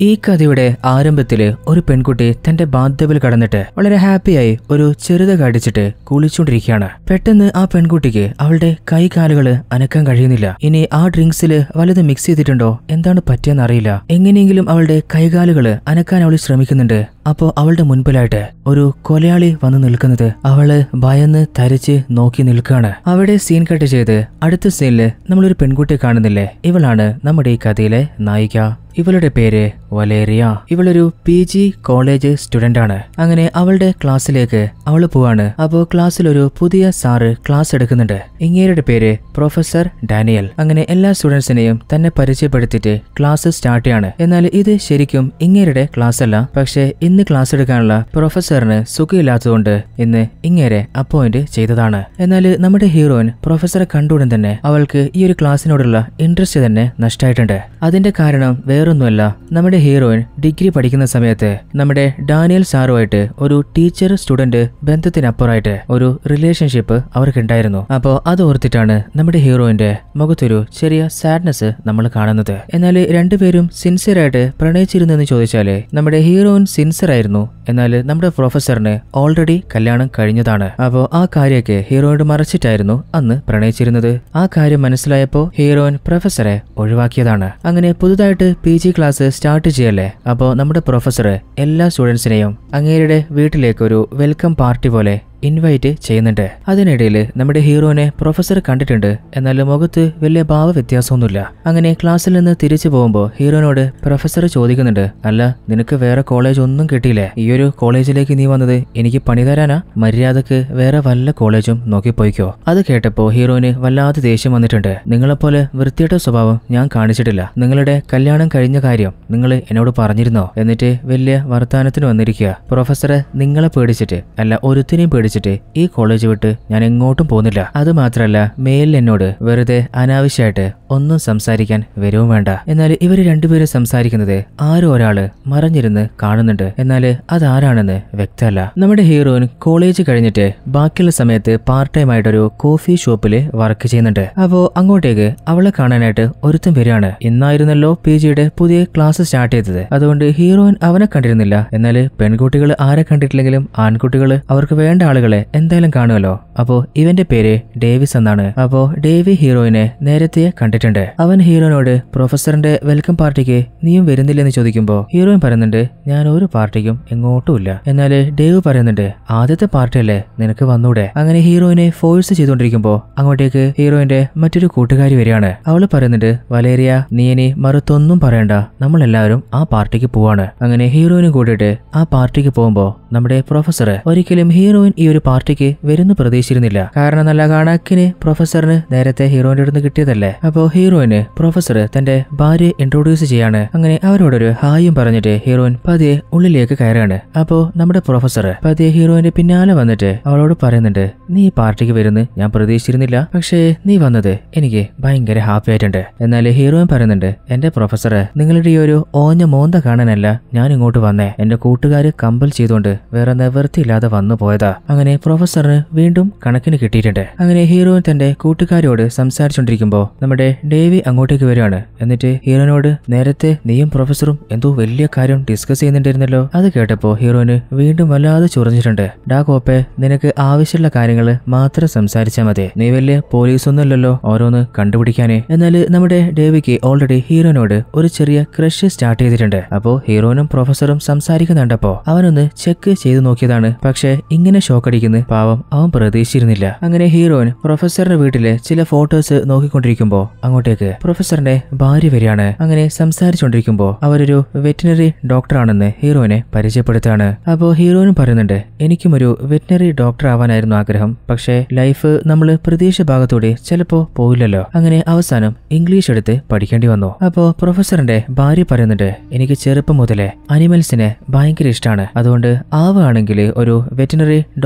ഈ കഥയുടെ ആരംഭത്തില് ഒരു പെൺകുട്ടി തന്റെ ബാധ്യതയിൽ കടന്നിട്ട് വളരെ ഹാപ്പിയായി ഒരു ചെറുത കടിച്ചിട്ട് കുളിച്ചുകൊണ്ടിരിക്കുകയാണ് പെട്ടെന്ന് ആ പെൺകുട്ടിക്ക് അവളുടെ കൈകാലുകള് അനക്കാൻ കഴിയുന്നില്ല ഇനി ആ ഡ്രിങ്ക്സില് വലുത് മിക്സ് ചെയ്തിട്ടുണ്ടോ എന്താണ് പറ്റിയെന്ന് അറിയില്ല എങ്ങനെയെങ്കിലും അവളുടെ കൈകാലുകള് അനക്കാൻ അവൾ ശ്രമിക്കുന്നുണ്ട് അപ്പോ അവളുടെ മുൻപിലായിട്ട് ഒരു കൊലയാളി വന്ന് നിൽക്കുന്നത് അവള് ഭയന്ന് തരിച്ച് നോക്കി നിൽക്കുകയാണ് അവിടെ സീൻ കട്ട് ചെയ്ത് അടുത്ത സീനില് നമ്മളൊരു പെൺകുട്ടിയെ കാണുന്നില്ലേ ഇവളാണ് നമ്മുടെ ഈ കഥയിലെ നായിക ഇവളുടെ പേര് വലേറിയ ഇവളൊരു പി ജി കോളേജ് സ്റ്റുഡന്റ് ആണ് അങ്ങനെ അവളുടെ ക്ലാസ്സിലേക്ക് അവൾ പോവാണ് അപ്പോ ക്ലാസ്സിൽ ഒരു പുതിയ സാറ് ക്ലാസ് എടുക്കുന്നുണ്ട് ഇങ്ങേരുടെ പേര് പ്രൊഫസർ ഡാനിയൽ അങ്ങനെ എല്ലാ സ്റ്റുഡൻസിനെയും തന്നെ പരിചയപ്പെടുത്തിയിട്ട് ക്ലാസ് സ്റ്റാർട്ട് ചെയ്യാണ് എന്നാൽ ഇത് ശരിക്കും ഇങ്ങേരുടെ ക്ലാസ് അല്ല പക്ഷേ ഇന്ന് ക്ലാസ് എടുക്കാനുള്ള പ്രൊഫസറിന് സുഖമില്ലാത്തതുകൊണ്ട് ഇന്ന് ഇങ്ങേരെ അപ്പോയിന്റ് ചെയ്തതാണ് എന്നാൽ നമ്മുടെ ഹീറോയിൻ പ്രൊഫസറെ കണ്ടുടൻ തന്നെ അവൾക്ക് ഈ ഒരു ക്ലാസ്സിനോടുള്ള ഇൻട്രസ്റ്റ് തന്നെ നഷ്ടമായിട്ടുണ്ട് അതിന്റെ കാരണം വേറൊന്നുമല്ല നമ്മുടെ ഹീറോയിൻ ഡിഗ്രി പഠിക്കുന്ന സമയത്ത് നമ്മുടെ ഡാനിയൽ സാറുമായിട്ട് ഒരു ടീച്ചർ സ്റ്റുഡന്റ് ബന്ധത്തിനപ്പുറമായിട്ട് ഒരു റിലേഷൻഷിപ്പ് അവർക്കുണ്ടായിരുന്നു അപ്പോൾ അത് ഓർത്തിട്ടാണ് നമ്മുടെ ഹീറോയിന്റെ മുഖത്തൊരു ചെറിയ സാഡ്നെസ് നമ്മൾ കാണുന്നത് എന്നാൽ രണ്ടുപേരും സിൻസിയർ ആയിട്ട് പ്രണയിച്ചിരുന്നെന്ന് ചോദിച്ചാല് നമ്മുടെ ഹീറോയിൻ സിൻസിയർ ആയിരുന്നു എന്നാൽ നമ്മുടെ പ്രൊഫസറിന് ഓൾറെഡി കല്യാണം കഴിഞ്ഞതാണ് അപ്പോൾ ആ കാര്യമൊക്കെ ഹീറോയിനോട് മറച്ചിട്ടായിരുന്നു അന്ന് പ്രണയിച്ചിരുന്നത് ആ കാര്യം മനസ്സിലായപ്പോൾ ഹീറോയിൻ പ്രൊഫസറെ ഒഴിവാക്കിയതാണ് അങ്ങനെ പുതുതായിട്ട് പി ജി ക്ലാസ് സ്റ്റാർട്ട് ചെയ്യല്ലേ അപ്പോൾ നമ്മുടെ പ്രൊഫസർ എല്ലാ സ്റ്റുഡൻസിനെയും അങ്ങേരുടെ വീട്ടിലേക്ക് ഒരു വെൽക്കം പാർട്ടി പോലെ ഇൻവൈറ്റ് ചെയ്യുന്നുണ്ട് അതിനിടയിൽ നമ്മുടെ ഹീറോനെ പ്രൊഫസർ കണ്ടിട്ടുണ്ട് എന്നാൽ മുഖത്ത് വലിയ ഭാവ വ്യത്യാസമൊന്നുമില്ല അങ്ങനെ ക്ലാസ്സിൽ നിന്ന് തിരിച്ചു പോകുമ്പോൾ ഹീറോനോട് പ്രൊഫസർ ചോദിക്കുന്നുണ്ട് അല്ല നിനക്ക് വേറെ കോളേജ് ഒന്നും കിട്ടിയില്ലേ ഈ ഒരു കോളേജിലേക്ക് നീ വന്നത് എനിക്ക് പണി തരാനാ മര്യാദക്ക് വേറെ വല്ല കോളേജും നോക്കിപ്പോയിക്കോ അത് കേട്ടപ്പോൾ ഹീറോന് വല്ലാതെ ദേഷ്യം വന്നിട്ടുണ്ട് നിങ്ങളെപ്പോലെ വൃത്തിയുടെ സ്വഭാവം ഞാൻ കാണിച്ചിട്ടില്ല നിങ്ങളുടെ കല്യാണം കഴിഞ്ഞ കാര്യം നിങ്ങൾ എന്നോട് പറഞ്ഞിരുന്നോ എന്നിട്ട് വലിയ വർത്തമാനത്തിന് വന്നിരിക്കുക പ്രൊഫസറെ നിങ്ങളെ പേടിച്ചിട്ട് അല്ല ഒരുത്തിനെയും പേടിച്ചിട്ട് ഈ കോളേജ് വിട്ട് ഞാൻ എങ്ങോട്ടും പോകുന്നില്ല അത് മാത്രല്ല മേലിൽ എന്നോട് വെറുതെ അനാവശ്യമായിട്ട് ഒന്നും സംസാരിക്കാൻ വരവും വേണ്ട എന്നാൽ ഇവര് രണ്ടുപേരും സംസാരിക്കുന്നത് ആരോ ഒരാള് മറഞ്ഞിരുന്ന് കാണുന്നുണ്ട് എന്നാൽ അതാരാണെന്ന് വ്യക്തമല്ല നമ്മുടെ ഹീറോയിൻ കോളേജ് കഴിഞ്ഞിട്ട് ബാക്കിയുള്ള സമയത്ത് പാർട്ട് ടൈം ആയിട്ടൊരു കോഫി ഷോപ്പിൽ വർക്ക് ചെയ്യുന്നുണ്ട് അപ്പോ അങ്ങോട്ടേക്ക് അവളെ കാണാനായിട്ട് ഒരുത്തൻ വരികയാണ് ഇന്നായിരുന്നല്ലോ പി ജിയുടെ പുതിയ ക്ലാസ് സ്റ്റാർട്ട് ചെയ്തത് അതുകൊണ്ട് ഹീറോയിൻ അവനെ കണ്ടിരുന്നില്ല എന്നാൽ പെൺകുട്ടികൾ ആരെ കണ്ടിട്ടില്ലെങ്കിലും ആൺകുട്ടികൾ അവർക്ക് വേണ്ട ആളുകളെ എന്തായാലും കാണുമല്ലോ അപ്പോ ഇവന്റെ പേര് ഡേവിസ് എന്നാണ് അപ്പോ ഡേവി ഹീറോയിനെ നേരത്തെ കണ്ടിട്ടുണ്ട് അവൻ ഹീറോയിനോട് പ്രൊഫസറിന്റെ വെൽക്കം പാർട്ടിക്ക് നീയും വരുന്നില്ലെന്ന് ചോദിക്കുമ്പോ ഹീറോയിൻ പറയുന്നുണ്ട് ഞാൻ ഒരു പാർട്ടിക്കും എങ്ങോട്ടുമില്ല എന്നാൽ ഡേവ് പറയുന്നുണ്ട് ആദ്യത്തെ പാർട്ടിയല്ലേ നിനക്ക് വന്നൂടെ അങ്ങനെ ഹീറോയിനെ ഫോഴ്സ് ചെയ്തുകൊണ്ടിരിക്കുമ്പോ അങ്ങോട്ടേക്ക് ഹീറോയിന്റെ മറ്റൊരു കൂട്ടുകാരി വരികയാണ് അവള് പറയുന്നുണ്ട് വലേറിയ നീ ഇനി മറുത്തൊന്നും പറയണ്ട നമ്മളെല്ലാവരും ആ പാർട്ടിക്ക് പോവാണ് അങ്ങനെ ഹീറോയിനും കൂടിയിട്ട് ആ പാർട്ടിക്ക് പോകുമ്പോ നമ്മുടെ പ്രൊഫസർ ഒരിക്കലും ഹീറോയിൻ ഈ ഒരു പാർട്ടിക്ക് വരുന്നു പ്രതീക്ഷിച്ചിരുന്നില്ല കാരണം നല്ല കണക്കിന് പ്രൊഫസറിന് നേരത്തെ ഹീറോയിന്റെ അടുത്ത് കിട്ടിയതല്ലേ അപ്പോ ഹീറോയിന് പ്രൊഫസർ തന്റെ ഭാര്യയെ ഇൻട്രൊഡ്യൂസ് ചെയ്യാണ് അങ്ങനെ അവരോടൊരു ഹായും പറഞ്ഞിട്ട് ഹീറോയിൻ പതിയെ ഉള്ളിലേക്ക് കയറാണ് അപ്പോ നമ്മുടെ പ്രൊഫസർ പതിയെ ഹീറോയിന്റെ പിന്നാലെ വന്നിട്ട് അവളോട് പറയുന്നുണ്ട് നീ ഈ പാർട്ടിക്ക് വരുന്ന് ഞാൻ പ്രതീക്ഷിച്ചിരുന്നില്ല പക്ഷേ നീ വന്നത് എനിക്ക് ഭയങ്കര ഹാപ്പി ആയിട്ടുണ്ട് എന്നാൽ ഹീറോയിൻ പറയുന്നുണ്ട് എന്റെ പ്രൊഫസറെ നിങ്ങളുടെ ഈ ഒരു ഓഞ്ഞ മോന്ത കാണാനല്ല ഞാൻ ഇങ്ങോട്ട് വന്നേ എന്റെ കൂട്ടുകാര് കമ്പൽ ചെയ്തുകൊണ്ട് വേറെ നിവൃത്തിയില്ലാതെ വന്നു പോയതാ അങ്ങനെ പ്രൊഫസറിന് വീണ്ടും കണക്കിന് കിട്ടിയിട്ടുണ്ട് അങ്ങനെ ഹീറോയിൻ തന്റെ കൂട്ടുകാരോട് സംസാരിച്ചുകൊണ്ടിരിക്കുമ്പോ നമ്മുടെ ഡേവി അങ്ങോട്ടേക്ക് വരികയാണ് എന്നിട്ട് ഹീറോയിനോട് നേരത്തെ നീയും പ്രൊഫസറും എന്തോ വലിയ കാര്യം ഡിസ്കസ് ചെയ്യുന്നുണ്ടായിരുന്നല്ലോ അത് കേട്ടപ്പോ ഹീറോയിന് വീണ്ടും വല്ലാതെ ചൊറിഞ്ഞിട്ടുണ്ട് ഡാ കോപ്പെ നിനക്ക് ആവശ്യമുള്ള കാര്യങ്ങൾ മാത്രം സംസാരിച്ചാൽ മതി നീ വലിയ പോലീസൊന്നുമല്ലല്ലോ ഓരോന്ന് കണ്ടുപിടിക്കാനേ എന്നാൽ നമ്മുടെ ഡേവിക്ക് ഓൾറെഡി ഹീറോയിനോട് ഒരു ചെറിയ ക്രഷ് സ്റ്റാർട്ട് ചെയ്തിട്ടുണ്ട് അപ്പോ ഹീറോയിനും പ്രൊഫസറും സംസാരിക്കുന്നുണ്ടപ്പോ അവനൊന്ന് ചെക്ക് ചെയ്തു നോക്കിയതാണ് പക്ഷേ ഇങ്ങനെ ഷോക്ക് അടിക്കുന്ന പാവം അവൻ പ്രതീക്ഷിച്ചിരുന്നില്ല അങ്ങനെ ഹീറോയിൻ പ്രൊഫസറിന്റെ വീട്ടിലെ ചില ഫോട്ടോസ് നോക്കിക്കൊണ്ടിരിക്കുമ്പോ അങ്ങോട്ടേക്ക് പ്രൊഫസറിന്റെ ഭാര്യ വരികയാണ് അങ്ങനെ സംസാരിച്ചുകൊണ്ടിരിക്കുമ്പോ അവരൊരു വെറ്റിനറി ഡോക്ടറാണെന്ന് ഹീറോയിനെ പരിചയപ്പെടുത്താണ് അപ്പോ ഹീറോയിനും പറയുന്നുണ്ട് എനിക്കും ഒരു വെറ്റിനറി ഡോക്ടർ ആവാനായിരുന്നു ആഗ്രഹം പക്ഷേ ലൈഫ് നമ്മൾ പ്രതീക്ഷ ഭാഗത്തൂടെ ചിലപ്പോ പോയില്ലല്ലോ അങ്ങനെ അവസാനം ഇംഗ്ലീഷ് എടുത്ത് പഠിക്കേണ്ടി വന്നു അപ്പോ പ്രൊഫസറിന്റെ ഭാര്യ പറയുന്നുണ്ട് എനിക്ക് ചെറുപ്പം മുതലേ അനിമൽസിനെ ഭയങ്കര ഇഷ്ടമാണ് അതുകൊണ്ട് ആവുകയാണെങ്കിൽ ഒരു വെറ്റിനറി ഡോക്ടർ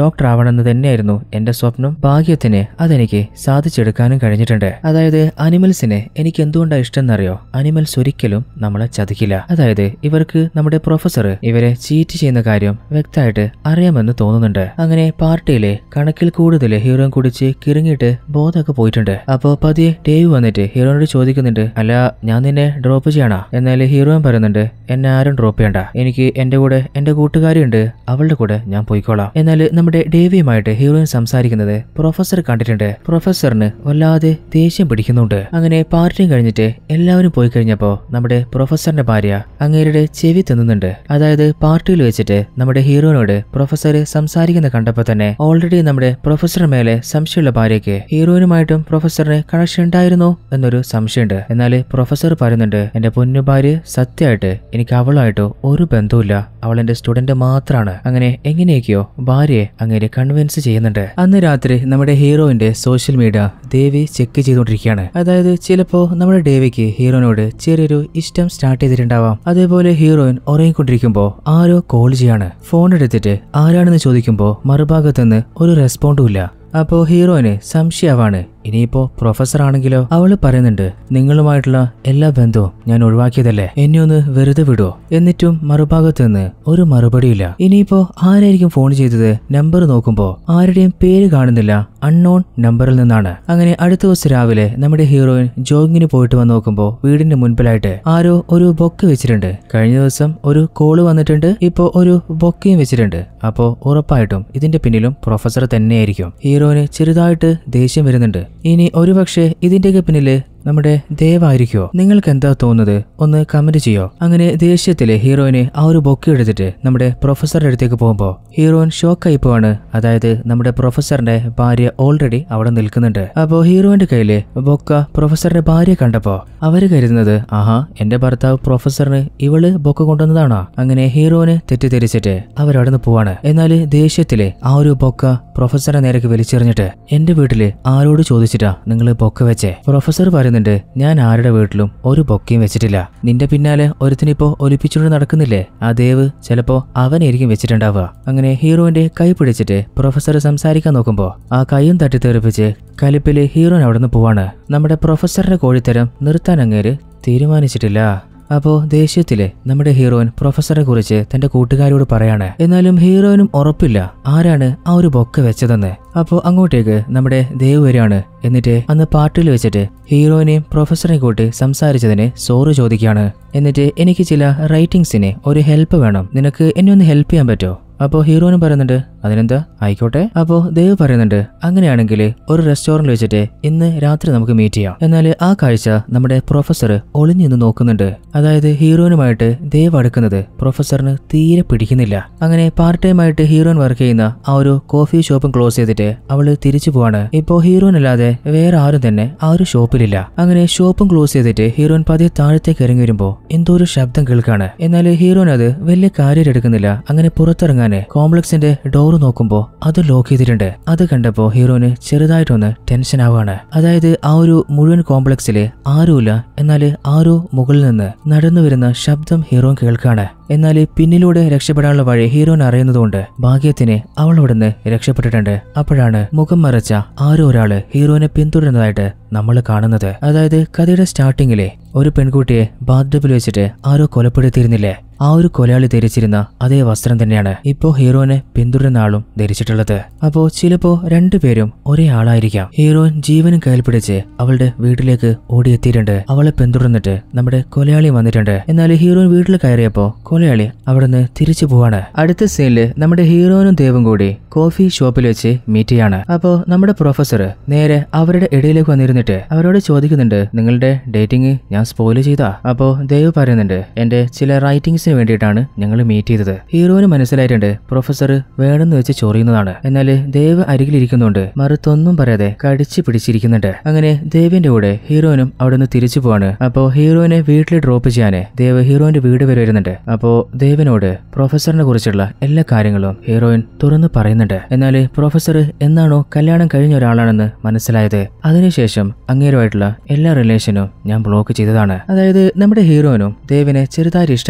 ഡോക്ടർ ആവണമെന്ന് തന്നെയായിരുന്നു എന്റെ സ്വപ്നം ഭാഗ്യത്തിന് അതെനിക്ക് സാധിച്ചെടുക്കാനും കഴിഞ്ഞിട്ടുണ്ട് അതായത് അനിമൽസിനെ എനിക്ക് എന്തുകൊണ്ടാണ് ഇഷ്ടം എന്നറിയോ അനിമൽസ് ഒരിക്കലും നമ്മളെ ചതിക്കില്ല അതായത് ഇവർക്ക് നമ്മുടെ പ്രൊഫസർ ഇവരെ ചീറ്റ് ചെയ്യുന്ന കാര്യം വ്യക്തമായിട്ട് അറിയാമെന്ന് തോന്നുന്നുണ്ട് അങ്ങനെ പാർട്ടിയിലെ കണക്കിൽ കൂടുതൽ ഹീറോയിൻ കുടിച്ച് കിറങ്ങിയിട്ട് ബോധമൊക്കെ പോയിട്ടുണ്ട് അപ്പോ പതിയെ ഡേവ് വന്നിട്ട് ഹീറോയിനോട് ചോദിക്കുന്നുണ്ട് അല്ല ഞാൻ നിന്നെ ഡ്രോപ്പ് ചെയ്യണോ എന്നാൽ ഹീറോയിൻ പറയുന്നുണ്ട് എന്നെ ആരും ഡ്രോപ്പ് ചെയ്യണ്ട എനിക്ക് എന്റെ കൂടെ എന്റെ കൂട്ടുകാരിയുണ്ട് അവളുടെ കൂടെ ഞാൻ പോയിക്കോളാം എന്നാൽ നമ്മുടെ ഡേവിയുമായിട്ട് ഹീറോയിൻ സംസാരിക്കുന്നത് പ്രൊഫസർ കണ്ടിട്ടുണ്ട് പ്രൊഫസറിന് വല്ലാതെ ദേഷ്യം പിടിക്കുന്നുണ്ട് അങ്ങനെ പാർട്ടിയും കഴിഞ്ഞിട്ട് എല്ലാവരും പോയി കഴിഞ്ഞപ്പോ നമ്മുടെ പ്രൊഫസറിന്റെ ഭാര്യ അങ്ങേരുടെ ചെവി തിന്നുന്നുണ്ട് അതായത് പാർട്ടിയിൽ വെച്ചിട്ട് നമ്മുടെ ഹീറോയിനോട് പ്രൊഫസർ സംസാരിക്കുന്ന കണ്ടപ്പോ തന്നെ ഓൾറെഡി നമ്മുടെ പ്രൊഫസറിന് മേലെ സംശയമുള്ള ഭാര്യയ്ക്ക് ഹീറോയിനുമായിട്ടും പ്രൊഫസറിന് കണക്ഷൻ ഉണ്ടായിരുന്നോ എന്നൊരു സംശയമുണ്ട് എന്നാൽ പ്രൊഫസർ പറയുന്നുണ്ട് എന്റെ പൊന്നു ഭാര്യ സത്യമായിട്ട് എനിക്ക് അവളായിട്ടോ ഒരു ബന്ധവുമില്ല അവൾ എന്റെ സ്റ്റുഡന്റ് മാത്രമാണ് അങ്ങനെ എങ്ങനെയൊക്കെയോ ഭാര്യയെ അങ്ങനെ കൺവിൻസ് ചെയ്യുന്നുണ്ട് അന്ന് രാത്രി നമ്മുടെ ഹീറോയിന്റെ സോഷ്യൽ മീഡിയ ദേവി ചെക്ക് ചെയ്തുകൊണ്ടിരിക്കുകയാണ് അതായത് ചിലപ്പോ നമ്മുടെ ദേവിക്ക് ഹീറോയിനോട് ചെറിയൊരു ഇഷ്ടം സ്റ്റാർട്ട് ചെയ്തിട്ടുണ്ടാവാം അതേപോലെ ഹീറോയിൻ ഉറങ്ങിക്കൊണ്ടിരിക്കുമ്പോ ആരോ കോൾ ചെയ്യാണ് ഫോൺ എടുത്തിട്ട് ആരാണെന്ന് ചോദിക്കുമ്പോ മറുഭാഗത്തുനിന്ന് ഒരു റെസ്പോണ്ടും ഇല്ല അപ്പോ ഹീറോയിന് സംശയമാണ് ഇനിയിപ്പോ പ്രൊഫസർ ആണെങ്കിലോ അവള് പറയുന്നുണ്ട് നിങ്ങളുമായിട്ടുള്ള എല്ലാ ബന്ധവും ഞാൻ ഒഴിവാക്കിയതല്ലേ എന്നെ ഒന്ന് വെറുതെ വിടുവോ എന്നിട്ടും മറുഭാഗത്ത് നിന്ന് ഒരു മറുപടിയില്ല ഇനിയിപ്പോ ആരായിരിക്കും ഫോൺ ചെയ്തത് നമ്പർ നോക്കുമ്പോ ആരുടെയും പേര് കാണുന്നില്ല അൺനോൺ നമ്പറിൽ നിന്നാണ് അങ്ങനെ അടുത്ത ദിവസം രാവിലെ നമ്മുടെ ഹീറോയിൻ ജോഗിങ്ങിന് പോയിട്ട് വന്ന് നോക്കുമ്പോ വീടിന്റെ മുൻപിലായിട്ട് ആരോ ഒരു ബൊക്കെ വെച്ചിട്ടുണ്ട് കഴിഞ്ഞ ദിവസം ഒരു കോള് വന്നിട്ടുണ്ട് ഇപ്പോ ഒരു ബൊക്കയും വെച്ചിട്ടുണ്ട് അപ്പോ ഉറപ്പായിട്ടും ഇതിന്റെ പിന്നിലും പ്രൊഫസർ തന്നെയായിരിക്കും ഹീറോയിന് ചെറുതായിട്ട് ദേഷ്യം വരുന്നുണ്ട് ഇനി ഒരുപക്ഷെ ഇതിന്റെയൊക്കെ പിന്നില് നമ്മുടെ ദേവായിരിക്കോ നിങ്ങൾക്ക് എന്താ തോന്നുന്നത് ഒന്ന് കമന്റ് ചെയ്യോ അങ്ങനെ ദേഷ്യത്തില് ഹീറോയിന് ആ ഒരു ബൊക്കെ എടുത്തിട്ട് നമ്മുടെ പ്രൊഫസറുടെ അടുത്തേക്ക് പോകുമ്പോ ഹീറോയിൻ ഷോക്കായി പോവാണ് അതായത് നമ്മുടെ പ്രൊഫസറിന്റെ ഭാര്യ ഓൾറെഡി അവിടെ നിൽക്കുന്നുണ്ട് അപ്പോ ഹീറോയിന്റെ കയ്യില് ബൊക്ക പ്രൊഫസറിന്റെ ഭാര്യ കണ്ടപ്പോ അവര് കരുതുന്നത് ആഹാ എന്റെ ഭർത്താവ് പ്രൊഫസറിന് ഇവള് ബൊക്ക കൊണ്ടുവന്നതാണോ അങ്ങനെ ഹീറോയിന് തെറ്റിദ്ധരിച്ചിട്ട് അവരവിടെ നിന്ന് പോവാണ് എന്നാല് ദേഷ്യത്തില് ആ ഒരു ബൊക്ക പ്രൊഫസറെ നേരേക്ക് വലിച്ചെറിഞ്ഞിട്ട് എന്റെ വീട്ടില് ആരോട് ചോദിച്ചിട്ടാ നിങ്ങൾ ബൊക്ക വെച്ചേ പ്രൊഫസർ പറയുന്നുണ്ട് ഞാൻ ആരുടെ വീട്ടിലും ഒരു ബൊക്കയും വെച്ചിട്ടില്ല നിന്റെ പിന്നാലെ ഒരുത്തിനിപ്പോ ഒലിപ്പിച്ചുകൊണ്ട് നടക്കുന്നില്ലേ ആ ദേവ് ചിലപ്പോ അവനായിരിക്കും വെച്ചിട്ടുണ്ടാവുക അങ്ങനെ ഹീറോയിന്റെ കൈ പിടിച്ചിട്ട് പ്രൊഫസർ സംസാരിക്കാൻ നോക്കുമ്പോ ആ കൈയും തട്ടിത്തെറിപ്പിച്ച് കലിപ്പില് ഹീറോൻ അവിടുന്ന് പോവാണ് നമ്മുടെ പ്രൊഫസറുടെ കോഴിത്തരം നിർത്താൻ അങ്ങേര് തീരുമാനിച്ചിട്ടില്ല അപ്പോ ദേഷ്യത്തില് നമ്മുടെ ഹീറോയിൻ പ്രൊഫസറെ കുറിച്ച് തന്റെ കൂട്ടുകാരോട് പറയാണ് എന്നാലും ഹീറോയിനും ഉറപ്പില്ല ആരാണ് ആ ഒരു ബൊക്ക വെച്ചതെന്ന് അപ്പോ അങ്ങോട്ടേക്ക് നമ്മുടെ ദേവ് വരികയാണ് എന്നിട്ട് അന്ന് പാർട്ടിയിൽ വെച്ചിട്ട് ഹീറോയിനെയും പ്രൊഫസറിനെ കൂട്ടി സംസാരിച്ചതിന് സോറ് ചോദിക്കുകയാണ് എന്നിട്ട് എനിക്ക് ചില റൈറ്റിംഗ്സിന് ഒരു ഹെൽപ്പ് വേണം നിനക്ക് എന്നെ ഒന്ന് ഹെൽപ്പ് ചെയ്യാൻ പറ്റുമോ അപ്പോ ഹീറോയിനും പറയുന്നുണ്ട് അതിനെന്താ ആയിക്കോട്ടെ അപ്പോ ദേവ് പറയുന്നുണ്ട് അങ്ങനെയാണെങ്കിൽ ഒരു റെസ്റ്റോറന്റ് വെച്ചിട്ട് ഇന്ന് രാത്രി നമുക്ക് മീറ്റ് ചെയ്യാം എന്നാൽ ആ കാഴ്ച നമ്മുടെ പ്രൊഫസർ ഒളിഞ്ഞു നിന്ന് നോക്കുന്നുണ്ട് അതായത് ഹീറോയിനുമായിട്ട് ദേവ് അടുക്കുന്നത് പ്രൊഫസറിന് തീരെ പിടിക്കുന്നില്ല അങ്ങനെ പാർട്ട് ടൈം ആയിട്ട് ഹീറോയിൻ വർക്ക് ചെയ്യുന്ന ആ ഒരു കോഫി ഷോപ്പും ക്ലോസ് ചെയ്തിട്ട് അവള് തിരിച്ചു പോവാണ് ഇപ്പോ ഹീറോയിൻ അല്ലാതെ വേറെ ആരും തന്നെ ആ ഒരു ഷോപ്പിലില്ല അങ്ങനെ ഷോപ്പും ക്ലോസ് ചെയ്തിട്ട് ഹീറോയിൻ പതിയെ താഴത്തേക്ക് ഇറങ്ങി വരുമ്പോ എന്തോ ഒരു ശബ്ദം കേൾക്കാണ് എന്നാൽ ഹീറോയിൻ അത് വലിയ കാര്യം എടുക്കുന്നില്ല അങ്ങനെ പുറത്തിറങ്ങാന് കോംപ്ലക്സിന്റെ ഡോർ നോക്കുമ്പോ അത് ലോക്ക് ചെയ്തിട്ടുണ്ട് അത് കണ്ടപ്പോ ഹീറോയിന് ചെറുതായിട്ടൊന്ന് ടെൻഷൻ ആവുകയാണ് അതായത് ആ ഒരു മുഴുവൻ കോംപ്ലക്സില് ആരുമില്ല എന്നാല് ആരോ മുകളിൽ നിന്ന് നടന്നു വരുന്ന ശബ്ദം ഹീറോൻ കേൾക്കാണ് എന്നാൽ പിന്നിലൂടെ രക്ഷപ്പെടാനുള്ള വഴി ഹീറോൻ അറിയുന്നതുകൊണ്ട് ഭാഗ്യത്തിന് അവൾ അവിടുന്ന് രക്ഷപ്പെട്ടിട്ടുണ്ട് അപ്പോഴാണ് മുഖം മറച്ച ആരോ ഒരാള് ഹീറോനെ പിന്തുടരുന്നതായിട്ട് നമ്മൾ കാണുന്നത് അതായത് കഥയുടെ സ്റ്റാർട്ടിങ്ങിലെ ഒരു പെൺകുട്ടിയെ ബാത്ടബിൽ വെച്ചിട്ട് ആരോ കൊലപ്പെടുത്തിയിരുന്നില്ലേ ആ ഒരു കൊലയാളി ധരിച്ചിരുന്ന അതേ വസ്ത്രം തന്നെയാണ് ഇപ്പോ ഹീറോനെ പിന്തുടരുന്ന ആളും ധരിച്ചിട്ടുള്ളത് അപ്പോ ചിലപ്പോ രണ്ടുപേരും ഒരേ ആളായിരിക്കാം ഹീറോയിൻ ജീവനും കയ്യിൽ പിടിച്ച് അവളുടെ വീട്ടിലേക്ക് ഓടിയെത്തിയിട്ടുണ്ട് അവളെ പിന്തുടർന്നിട്ട് നമ്മുടെ കൊലയാളി വന്നിട്ടുണ്ട് എന്നാൽ ഹീറോയിൻ വീട്ടിൽ കയറിയപ്പോ കൊലയാളി അവിടുന്ന് തിരിച്ചു പോവാണ് അടുത്ത സീനില് നമ്മുടെ ഹീറോയിനും ദേവും കൂടി കോഫി ഷോപ്പിൽ വെച്ച് മീറ്റ് ചെയ്യാണ് അപ്പോ നമ്മുടെ പ്രൊഫസർ നേരെ അവരുടെ ഇടയിലേക്ക് വന്നിരുന്നിട്ട് അവരോട് ചോദിക്കുന്നുണ്ട് നിങ്ങളുടെ ഡേറ്റിംഗ് ഞാൻ സ്പോയില് ചെയ്താ അപ്പോ ദേവ് പറയുന്നുണ്ട് എന്റെ ചില റൈറ്റിംഗ്സിന് വേണ്ടിയിട്ടാണ് ഞങ്ങൾ മീറ്റ് ചെയ്തത് ഹീറോയിന് മനസ്സിലായിട്ടുണ്ട് പ്രൊഫസർ വേണമെന്ന് വെച്ച് ചൊറിയുന്നതാണ് എന്നാൽ ദേവ് അരികിലിരിക്കുന്നുണ്ട് മറുത്തൊന്നും പറയാതെ കടിച്ചു പിടിച്ചിരിക്കുന്നുണ്ട് അങ്ങനെ ദേവിന്റെ കൂടെ ഹീറോയിനും അവിടുന്ന് തിരിച്ചു പോവാണ് അപ്പോ ഹീറോയിനെ വീട്ടിൽ ഡ്രോപ്പ് ചെയ്യാന് ദേവ് ഹീറോയിന്റെ വീട് വരെ വരുന്നുണ്ട് അപ്പോ ദേവിനോട് പ്രൊഫസറിനെ കുറിച്ചുള്ള എല്ലാ കാര്യങ്ങളും ഹീറോയിൻ തുറന്നു പറയുന്നുണ്ട് എന്നാൽ പ്രൊഫസർ എന്നാണോ കല്യാണം കഴിഞ്ഞ ഒരാളാണെന്ന് മനസ്സിലായത് അതിനുശേഷം അങ്ങേരുമായിട്ടുള്ള എല്ലാ റിലേഷനും ഞാൻ ബ്ലോക്ക് ചെയ്തതാണ് അതായത് നമ്മുടെ ഹീറോയിനും ദേവിനെ ചെറുതായി ഇഷ്ടമായിട്ടുണ്ട്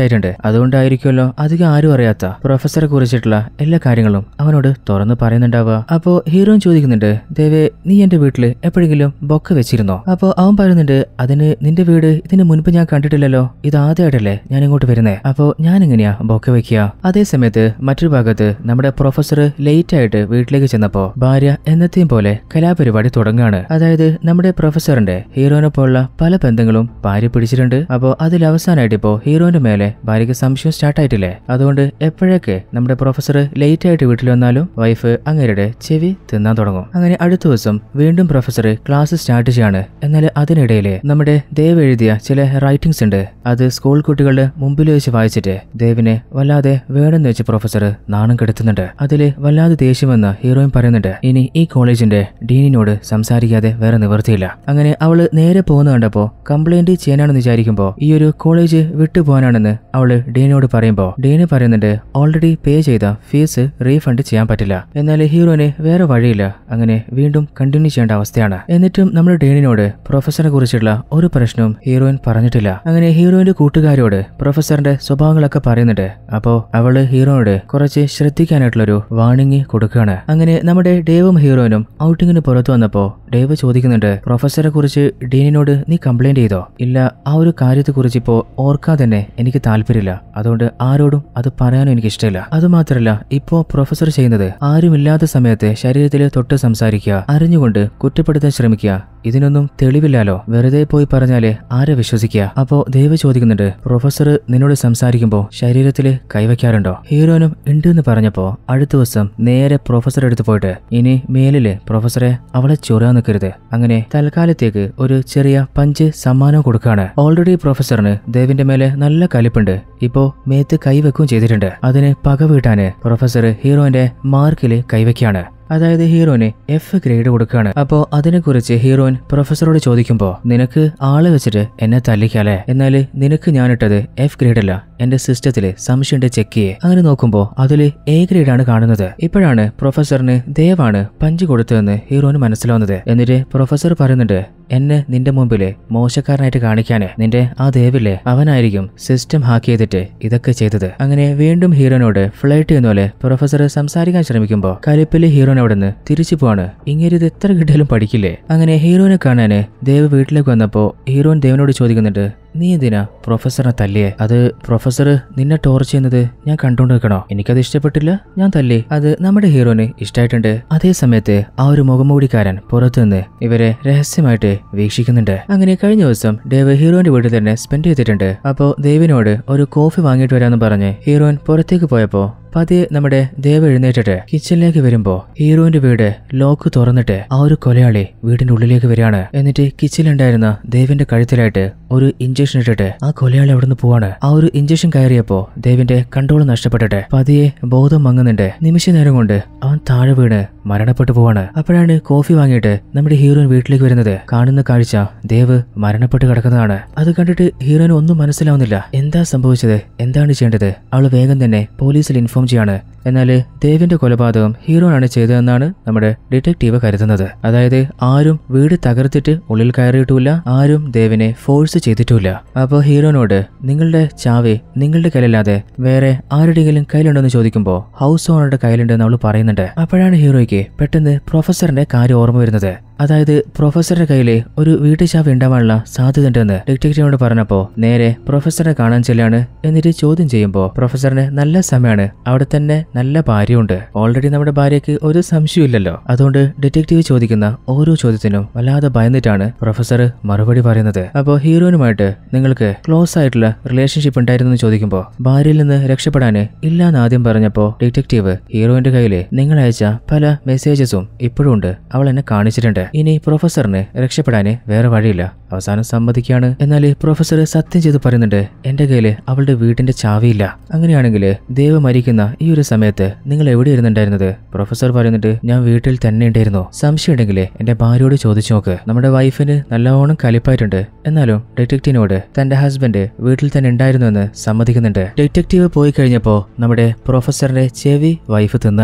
അതുകൊണ്ടായിരിക്കുമല്ലോ അധികം ആരും അറിയാത്ത പ്രൊഫസറെ കുറിച്ചിട്ടുള്ള എല്ലാ കാര്യങ്ങളും അവനോട് തുറന്നു പറയുന്നുണ്ടാവുക അപ്പോ ഹീറോയിൻ ചോദിക്കുന്നുണ്ട് ദേവേ നീ എന്റെ വീട്ടില് എപ്പോഴെങ്കിലും ബൊക്ക വെച്ചിരുന്നോ അപ്പോ അവൻ പറയുന്നുണ്ട് അതിന് നിന്റെ വീട് ഇതിന് മുൻപ് ഞാൻ കണ്ടിട്ടില്ലല്ലോ ഇത് ആദ്യമായിട്ടല്ലേ ഞാൻ ഇങ്ങോട്ട് വരുന്നേ അപ്പോ ഞാൻ എങ്ങനെയാ ബൊക്ക വെക്കുക അതേ സമയത്ത് മറ്റൊരു ഭാഗത്ത് നമ്മുടെ പ്രൊഫസർ ലേറ്റ് ആയിട്ട് വീട്ടിലേക്ക് ചെന്നപ്പോ ഭാര്യ എന്നത്തെയും പോലെ കലാപരിപാടി തുടങ്ങുകയാണ് അതായത് നമ്മുടെ പ്രൊഫസറിന്റെ ഹീറോനെ പോലുള്ള പല ബന്ധങ്ങളും ഭാര്യ പിടിച്ചിട്ടുണ്ട് അപ്പോ അതിൽ അവസാനമായിട്ട് ഇപ്പോ ഹീറോന്റെ മേലെ ഭാര്യയ്ക്ക് സംശയം സ്റ്റാർട്ട് ആയിട്ടില്ലേ അതുകൊണ്ട് എപ്പോഴൊക്കെ നമ്മുടെ പ്രൊഫസർ ലേറ്റ് ആയിട്ട് വീട്ടിൽ വന്നാലും വൈഫ് അങ്ങേരുടെ ചെവി തിന്നാൻ തുടങ്ങും അങ്ങനെ അടുത്ത ദിവസം വീണ്ടും പ്രൊഫസർ ക്ലാസ് സ്റ്റാർട്ട് ചെയ്യാണ് എന്നാൽ അതിനിടയിൽ നമ്മുടെ ദേവ് എഴുതിയ ചില റൈറ്റിംഗ്സ് ഉണ്ട് അത് സ്കൂൾ കുട്ടികളുടെ മുമ്പിൽ വെച്ച് വായിച്ചിട്ട് ദേവിനെ വല്ലാതെ വേണമെന്ന് വെച്ച് പ്രൊഫസർ നാണം കെടുത്തുന്നുണ്ട് അതില് വല്ലാതെ ദേഷ്യമെന്ന് ഹീറോയിൻ പറയുന്നുണ്ട് ഇനി ഈ കോളേജിന്റെ ഡീനിനോട് സംസാരിക്കാതെ വേറെ നിവർത്തിയില്ല അങ്ങനെ അവള് നേരെ പോകുന്ന കണ്ടപ്പോ കംപ്ലൈന്റ് ചെയ്യാനാണെന്ന് വിചാരിക്കുമ്പോ ഈ ഒരു കോളേജ് വിട്ടുപോകാനാണെന്ന് അവള് ഡീനോട് പറയുമ്പോ ഡീന് പറയുന്നുണ്ട് ഓൾറെഡി പേ ചെയ്ത ഫീസ് റീഫണ്ട് ചെയ്യാൻ പറ്റില്ല എന്നാൽ ഹീറോന് വേറെ വഴിയില്ല അങ്ങനെ വീണ്ടും കണ്ടിന്യൂ ചെയ്യേണ്ട അവസ്ഥയാണ് എന്നിട്ടും നമ്മൾ ഡീനിനോട് പ്രൊഫസറെ കുറിച്ചുള്ള ഒരു പ്രശ്നവും ഹീറോയിൻ പറഞ്ഞിട്ടില്ല അങ്ങനെ ഹീറോയിന്റെ കൂട്ടുകാരോട് പ്രൊഫസറിന്റെ സ്വഭാവങ്ങളൊക്കെ പറയുന്നുണ്ട് അപ്പോ അവള് ഹീറോയോട് കുറച്ച് ശ്രദ്ധിക്കാനായിട്ടുള്ളൊരു വാണിംഗ് കൊടുക്കുകയാണ് അങ്ങനെ നമ്മുടെ ഡേവും ഹീറോയിനും ഔട്ടിങ്ങിന് പുറത്തു വന്നപ്പോ ഡേവ് ചോദിക്കുന്നുണ്ട് പ്രൊഫസറെ കുറിച്ച് ഡീനിനോട് നീ കംപ്ലൈന്റ് ചെയ്തോ ഇല്ല ആ ഒരു കാര്യത്തെക്കുറിച്ച് ഇപ്പോ ഓർക്കാതെ തന്നെ എനിക്ക് താല്പര്യമില്ല അതുകൊണ്ട് ആരോടും അത് പറയാനും എനിക്ക് ഇഷ്ടമില്ല അതുമാത്രല്ല ഇപ്പോ പ്രൊഫസർ ചെയ്യുന്നത് ആരുമില്ലാത്ത സമയത്ത് ശരീരത്തിൽ തൊട്ട് സംസാരിക്കുക അറിഞ്ഞുകൊണ്ട് കുറ്റപ്പെടുത്താൻ ശ്രമിക്കുക ഇതിനൊന്നും തെളിവില്ലാലോ വെറുതെ പോയി പറഞ്ഞാല് ആരെ വിശ്വസിക്കുക അപ്പോ ദേവ് ചോദിക്കുന്നുണ്ട് പ്രൊഫസർ നിന്നോട് സംസാരിക്കുമ്പോ ശരീരത്തിൽ കൈവയ്ക്കാറുണ്ടോ ഹീറോനും ഉണ്ട് എന്ന് പറഞ്ഞപ്പോ അടുത്ത ദിവസം നേരെ പ്രൊഫസർ എടുത്ത് പോയിട്ട് ഇനി മേലില് പ്രൊഫസറെ അവളെ ചൊറാൻ നിൽക്കരുത് അങ്ങനെ തൽക്കാലത്തേക്ക് ഒരു ചെറിയ പഞ്ച് സമ്മാനം കൊടുക്കുകയാണ് ഓൾറെഡി പ്രൊഫസറിന് ദേവിന്റെ മേലെ നല്ല കലിപ്പുണ്ട് ഇപ്പോ മേത്ത് കൈവെക്കുകയും ചെയ്തിട്ടുണ്ട് അതിന് പക വീട്ടാന് പ്രൊഫസർ ഹീറോന്റെ മാർക്കില് കൈവയ്ക്കാണ് അതായത് ഹീറോന് എഫ് ഗ്രേഡ് കൊടുക്കുകയാണ് അപ്പോ അതിനെക്കുറിച്ച് ഹീറോയിൻ പ്രൊഫസറോട് ചോദിക്കുമ്പോ നിനക്ക് ആള് വെച്ചിട്ട് എന്നെ തല്ലിക്കാലേ എന്നാല് നിനക്ക് ഞാനിട്ടത് എഫ് ഗ്രേഡ് അല്ല എന്റെ സിസ്റ്റത്തില് സംശയമുണ്ട് ചെക്ക് ചെയ്യേ അങ്ങനെ നോക്കുമ്പോ അതില് എ ഗ്രേഡ് ആണ് കാണുന്നത് ഇപ്പോഴാണ് പ്രൊഫസറിന് ദേവാണ് പഞ്ച് കൊടുത്തതെന്ന് ഹീറോന് മനസ്സിലാവുന്നത് എന്നിട്ട് പ്രൊഫസർ പറയുന്നുണ്ട് എന്നെ നിന്റെ മുമ്പില് മോശക്കാരനായിട്ട് കാണിക്കാന് നിന്റെ ആ ദേവില്ലേ അവനായിരിക്കും സിസ്റ്റം ഹാക്ക് ചെയ്തിട്ട് ഇതൊക്കെ ചെയ്തത് അങ്ങനെ വീണ്ടും ഹീറോനോട് ഫ്ലൈറ്റ് ചെയ്യുന്ന പോലെ പ്രൊഫസർ സംസാരിക്കാൻ ശ്രമിക്കുമ്പോ കലിപ്പില് ഹീറോൻ അവിടുന്ന് തിരിച്ചു പോവാണ് ഇങ്ങനെ ഇത് എത്ര കിട്ടിയാലും പഠിക്കില്ലേ അങ്ങനെ ഹീറോനെ കാണാന് ദേവ് വീട്ടിലേക്ക് വന്നപ്പോ ഹീറോൻ ദേവനോട് ചോദിക്കുന്നുണ്ട് നീ എന്തിനാ പ്രൊഫസറിനെ തല്ലിയേ അത് പ്രൊഫസർ നിന്നെ ടോർച്ച് ചെയ്യുന്നത് ഞാൻ കണ്ടുകൊണ്ട് നിൽക്കണോ എനിക്കത് ഇഷ്ടപ്പെട്ടില്ല ഞാൻ തല്ലി അത് നമ്മുടെ ഹീറോന് ഇഷ്ടമായിട്ടുണ്ട് അതേ സമയത്ത് ആ ഒരു മുഖംമൂടിക്കാരൻ പുറത്തുനിന്ന് ഇവരെ രഹസ്യമായിട്ട് വീക്ഷിക്കുന്നുണ്ട് അങ്ങനെ കഴിഞ്ഞ ദിവസം ദേവ് ഹീറോന്റെ വീട്ടിൽ തന്നെ സ്പെൻഡ് ചെയ്തിട്ടുണ്ട് അപ്പോ ദേവിനോട് ഒരു കോഫി വാങ്ങിയിട്ട് വരാമെന്ന് പറഞ്ഞ് ഹീറോൻ പുറത്തേക്ക് പോയപ്പോ പതിയെ നമ്മുടെ ദേവ് എഴുന്നേറ്റിട്ട് കിച്ചണിലേക്ക് വരുമ്പോ ഹീറോയിന്റെ വീട് ലോക്ക് തുറന്നിട്ട് ആ ഒരു കൊലയാളി വീടിന്റെ ഉള്ളിലേക്ക് വരികയാണ് എന്നിട്ട് കിച്ചണിലുണ്ടായിരുന്ന ദേവിന്റെ കഴുത്തിലായിട്ട് ഒരു ഇഞ്ചക്ഷൻ ഇട്ടിട്ട് ആ കൊലയാളി അവിടുന്ന് പോവാണ് ആ ഒരു ഇഞ്ചക്ഷൻ കയറിയപ്പോ ദേവിന്റെ കൺട്രോൾ നഷ്ടപ്പെട്ടിട്ട് പതിയെ ബോധം മങ്ങുന്നുണ്ട് നിമിഷ നേരം കൊണ്ട് അവൻ താഴെ വീണ് മരണപ്പെട്ടു പോവാണ് അപ്പോഴാണ് കോഫി വാങ്ങിയിട്ട് നമ്മുടെ ഹീറോയിൻ വീട്ടിലേക്ക് വരുന്നത് കാണുന്ന കാഴ്ച ദേവ് മരണപ്പെട്ട് കിടക്കുന്നതാണ് അത് കണ്ടിട്ട് ഹീറോയിന് ഒന്നും മനസ്സിലാവുന്നില്ല എന്താ സംഭവിച്ചത് എന്താണ് ചെയ്യേണ്ടത് അവൾ വേഗം തന്നെ പോലീസിൽ ഇൻഫോം ചെയ്യാണ് എന്നാൽ ദേവിന്റെ കൊലപാതകം ഹീറോനാണ് ചെയ്തതെന്നാണ് നമ്മുടെ ഡിറ്റക്റ്റീവ് കരുതുന്നത് അതായത് ആരും വീട് തകർത്തിട്ട് ഉള്ളിൽ കയറിയിട്ടുമില്ല ആരും ദേവിനെ ഫോഴ്സ് ചെയ്തിട്ടുമില്ല അപ്പോൾ ഹീറോനോട് നിങ്ങളുടെ ചാവി നിങ്ങളുടെ കയ്യിലല്ലാതെ വേറെ ആരുടെയെങ്കിലും കയ്യിലുണ്ടോന്ന് ചോദിക്കുമ്പോൾ ഹൗസ് ഓണറുടെ കയ്യിലുണ്ടെന്ന് അവൾ പറയുന്നുണ്ട് അപ്പോഴാണ് ഹീറോയ്ക്ക് പെട്ടെന്ന് പ്രൊഫസറിന്റെ കാര്യം ഓർമ്മ വരുന്നത് അതായത് പ്രൊഫസറുടെ കയ്യിൽ ഒരു വീട്ടുചാവി ഉണ്ടാവാനുള്ള സാധ്യതയുണ്ടെന്ന് ഡിറ്റക്റ്റീവിനോട് പറഞ്ഞപ്പോൾ നേരെ പ്രൊഫസറെ കാണാൻ ചെല്ലാണ് എന്നിട്ട് ചോദ്യം ചെയ്യുമ്പോൾ പ്രൊഫസറിന് നല്ല സമയമാണ് അവിടെ തന്നെ നല്ല ഭാര്യയുണ്ട് ഓൾറെഡി നമ്മുടെ ഭാര്യയ്ക്ക് ഒരു സംശയമില്ലല്ലോ അതുകൊണ്ട് ഡിറ്റക്റ്റീവ് ചോദിക്കുന്ന ഓരോ ചോദ്യത്തിനും വല്ലാതെ ഭയന്നിട്ടാണ് പ്രൊഫസർ മറുപടി പറയുന്നത് അപ്പോൾ ഹീറോയിനുമായിട്ട് നിങ്ങൾക്ക് ക്ലോസ് ആയിട്ടുള്ള റിലേഷൻഷിപ്പ് ഉണ്ടായിരുന്നു എന്ന് ചോദിക്കുമ്പോൾ ഭാര്യയിൽ നിന്ന് രക്ഷപ്പെടാന് ഇല്ലാന്ന് ആദ്യം പറഞ്ഞപ്പോൾ ഡിറ്റക്റ്റീവ് ഹീറോയിന്റെ കയ്യിൽ നിങ്ങൾ അയച്ച പല മെസ്സേജസും ഇപ്പോഴും ഉണ്ട് അവൾ എന്നെ കാണിച്ചിട്ടുണ്ട് ഇനി പ്രൊഫസറിന് രക്ഷപ്പെടാന് വേറെ വഴിയില്ല അവസാനം സമ്മതിക്കാണ് എന്നാൽ പ്രൊഫസർ സത്യം ചെയ്ത് പറയുന്നുണ്ട് എന്റെ കയ്യില് അവളുടെ വീടിന്റെ ചാവിയില്ല അങ്ങനെയാണെങ്കിൽ ദേവ് മരിക്കുന്ന ഈ ഒരു സമയത്ത് നിങ്ങൾ എവിടെ ഇരുന്നുണ്ടായിരുന്നത് പ്രൊഫസർ പറയുന്നുണ്ട് ഞാൻ വീട്ടിൽ തന്നെ ഉണ്ടായിരുന്നു സംശയം ഉണ്ടെങ്കിൽ എന്റെ ഭാര്യയോട് ചോദിച്ചു നോക്ക് നമ്മുടെ വൈഫിന് നല്ലവണ്ണം കലിപ്പായിട്ടുണ്ട് എന്നാലും ഡിറ്റക്റ്റീവിനോട് തന്റെ ഹസ്ബൻഡ് വീട്ടിൽ തന്നെ ഉണ്ടായിരുന്നുവെന്ന് സമ്മതിക്കുന്നുണ്ട് ഡിറ്റക്റ്റീവ് പോയി കഴിഞ്ഞപ്പോ നമ്മുടെ പ്രൊഫസറിന്റെ ചെവി വൈഫ് തിന്നാണ്